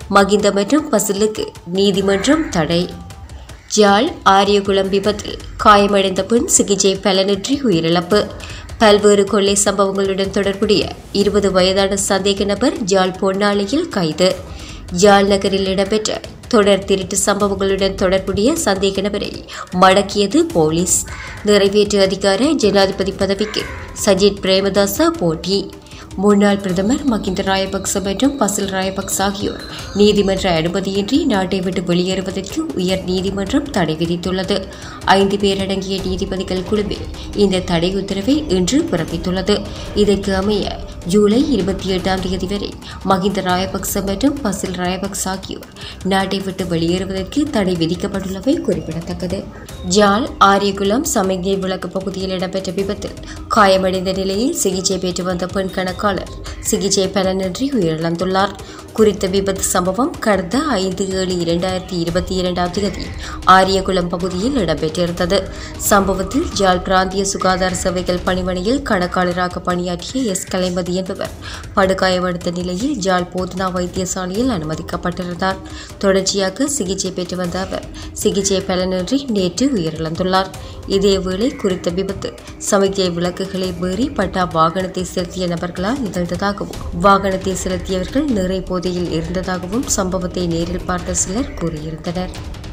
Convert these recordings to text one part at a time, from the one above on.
மகிந்த மற்றும் பசிலுக்கு நீதிமன்றம் தடை ஜாழ் ஆரியகுளம் விபத்தில் காயமடைந்த பெண் சிகிச்சை பலனின்றி உயிரிழப்பு பல்வேறு கொள்ளை சம்பவங்களுடன் தொடர்புடைய இருபது வயதான சந்தேக நபர் ஜாழ் பொன்னாளியில் கைது ஜாழ் நகரில் இடம்பெற்ற தொடர் திருட்டு சம்பவங்களுடன் தொடர்புடைய சந்தேக நபரை மடக்கியது போலீஸ் நிறைவேற்று அதிகார ஜனாதிபதி பதவிக்கு சஜித் பிரேமதாச போட்டி முன்னாள் பிரதமர் மகிந்த ராயபக்ச மற்றும் பசில் ராயபக்ச ஆகியோர் நீதிமன்ற அனுமதியின்றி நாட்டை விட்டு வெளியேறுவதற்கு உயர் நீதிமன்றம் தடை விதித்துள்ளது ஐந்து பேரடங்கிய நீதிபதிகள் குழுவில் இந்த தடை உத்தரவை இன்று பிறப்பித்துள்ளது இதற்கு அமைய ஜூலை இருபத்தி எட்டாம் தேதி வரை மகிந்த ராயபக்ச மற்றும் பசில் ராயபக்ச ஆகியோர் நாட்டை விட்டு வெளியேறுவதற்கு தடை விதிக்கப்பட்டுள்ளவை குறிப்பிடத்தக்கது ஜால் ஆரியகுளம் சமிக்ஞை விளக்கு பகுதியில் இடம்பெற்ற விபத்தில் காயமடைந்த நிலையில் சிகிச்சை பெற்று வந்த பெண் கணக்காளர் சிகிச்சை பலனின்றி உயிரிழந்துள்ளார் குறித்த விபத்து சம்பவம் கடந்த ஐந்து ஏழு இரண்டாயிரத்தி இருபத்தி இரண்டாம் தேதி ஆரியகுளம் பகுதியில் இடம்பெற்றிருந்தது சம்பவத்தில் ஜாழ் பிராந்திய சுகாதார சேவைகள் பணிமனையில் கணக்காளராக பணியாற்றிய எஸ் கலைமதி என்பவர் படுகாயமடைந்த நிலையில் ஜாழ் போதனா வைத்தியசாலையில் அனுமதிக்கப்பட்டிருந்தார் தொடர்ச்சியாக சிகிச்சை பெற்று வந்த அவர் சிகிச்சை பலனின்றி நேற்று உயிரிழந்துள்ளார் இதேவேளை குறித்த விபத்து சமிக்ஞை விளக்குகளை மீறி பட்டா வாகனத்தை செலுத்திய நபர்களால் நிகழ்ந்ததாகவும் வாகனத்தை செலுத்தியவர்கள் நிறை போதையில் இருந்ததாகவும் சம்பவத்தை நேரில் பார்த்த சிலர் கூறியிருந்தனர்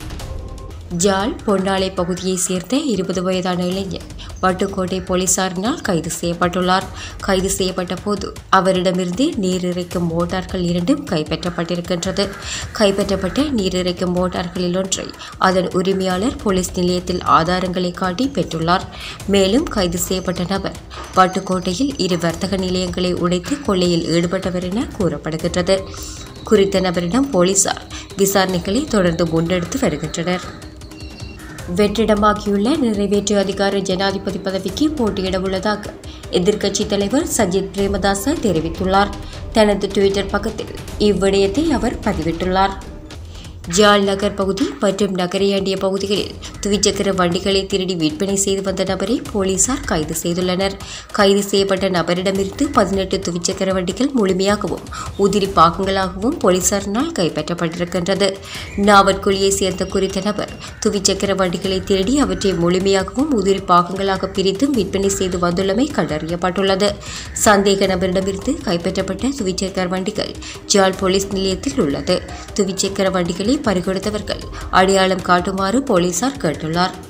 ஜாழ் பொன்னாலை பகுதியைச் சேர்ந்த இருபது வயதான இளைஞர் வட்டுக்கோட்டை போலீசாரினால் கைது செய்யப்பட்டுள்ளார் கைது செய்யப்பட்ட போது அவரிடமிருந்து நீர் இறைக்கும் மோட்டார்கள் இரண்டும் கைப்பற்றப்பட்டிருக்கின்றது கைப்பற்றப்பட்ட நீர் இறைக்கும் மோட்டார்களில் ஒன்றை அதன் உரிமையாளர் போலீஸ் நிலையத்தில் ஆதாரங்களை காட்டி பெற்றுள்ளார் மேலும் கைது செய்யப்பட்ட நபர் வட்டுக்கோட்டையில் இரு வர்த்தக நிலையங்களை உடைத்து கொள்ளையில் ஈடுபட்டவர் என கூறப்படுகின்றது குறித்த நபரிடம் போலீசார் விசாரணைகளை தொடர்ந்து முன்னெடுத்து வருகின்றனர் வெற்றிடமாகியுள்ள நிறைவேற்று அதிகார ஜனாதிபதி பதவிக்கு போட்டியிட உள்ளதாக எதிர்க்கட்சித் தலைவர் சஜித் பிரேமதாச தெரிவித்துள்ளார் தனது டுவிட்டர் பக்கத்தில் இவ்விடயத்தை அவர் பதிவிட்டுள்ளார் ஜாழ் நகர் பகுதி மற்றும் நகரையாண்டிய பகுதிகளில் துவிச்சக்கர வண்டிகளை திருடி விற்பனை செய்து வந்த நபரை போலீசார் கைது செய்துள்ளனர் கைது செய்யப்பட்ட நபரிடமிருந்து பதினெட்டு துவிச்சக்கர வண்டிகள் முழுமையாகவும் உதிரி பாகங்களாகவும் போலீசாரினால் கைப்பற்றப்பட்டிருக்கின்றது நாவற்குழியை சேர்ந்த குறித்த நபர் துவிச்சக்கர வண்டிகளை திருடி அவற்றை முழுமையாகவும் உதிரி பாகங்களாக பிரித்தும் விற்பனை செய்து வந்துள்ளமை கண்டறியப்பட்டுள்ளது சந்தேக நபரிடமிருந்து கைப்பற்றப்பட்ட துவிச்சக்கர வண்டிகள் ஜாழ் போலீஸ் நிலையத்தில் உள்ளது துவிச்சக்கர வண்டிகளை பறிகொடுத்தவர்கள் அடையாளம் காட்டுமாறு போலீசார் கேட்டுள்ளார்